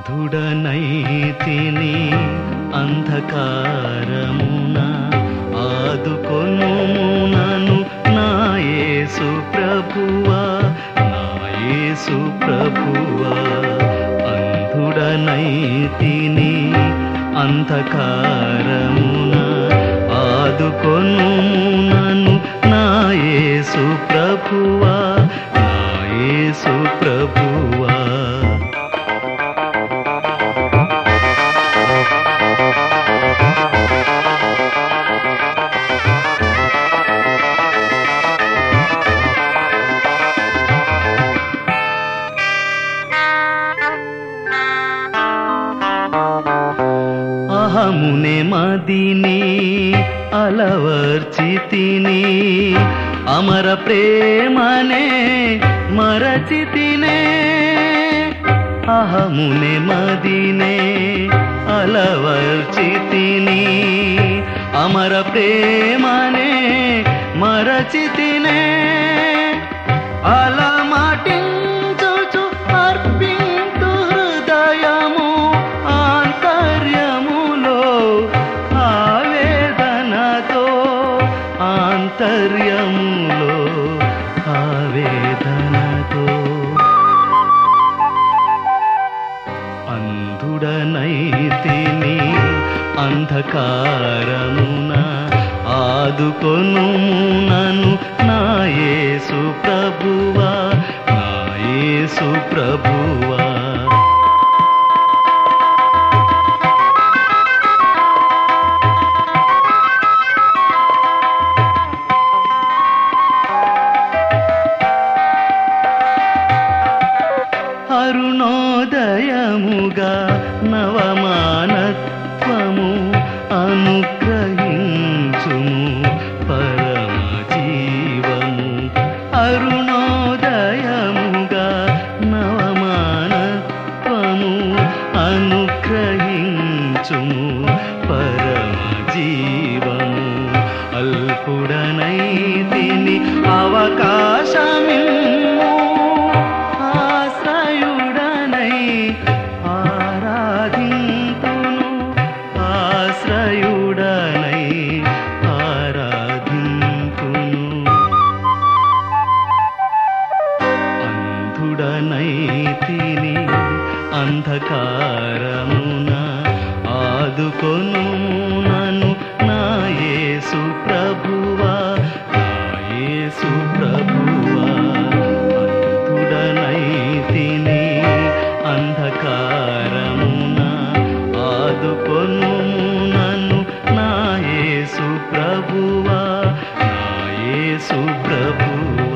అంధుడనైతిని అంధకారమున ఆదుకొను నను నా యేసు ప్రభువా నా యేసు ప్రభువా అంధుడనైతిని అంధకారమున ఆదుకొను నను నా యేసు ప్రభువా నా యేసు ప్రభువా అహమునే మదిని అలవర్చితిని అమర ప్రేమనే మరచితినే అహమునే మదినే అలవర్చితిని అమర ప్రేమనే మరచితినే అలమాటించుచు అర్పింతు హృదయము ఆంతర్యములో ఆవేదనతో ఆంతర్యములో ఆవేదనతో అంధుడనైతిని అంధకారమున ఆదుకొను నను నా యేసు ప్రభువా నా యేసు ప్రభువా అరుణోదయముగా నవమానత్వము అనుగ్రహించుము పరమ జీవము అరుణోదయముగా నవమానత్వము అనుగ్రహించుము పరమ జీవము అల్పుడనైతిని అవకాశమిమ్ము ఆశ్రయుడనై ఆరాధింతును ఆశ్రయుడనై ఆరాధింతును అంధుడనైతిని అంధకారమున ఆదుకొను నను నా యేసు ప్రభువా నా యేసు ప్రభువా అంధుడనైతిని అంధకారమున ఆదుకొను నను నా యేసు ప్రభువా నా యేసు ప్రభువా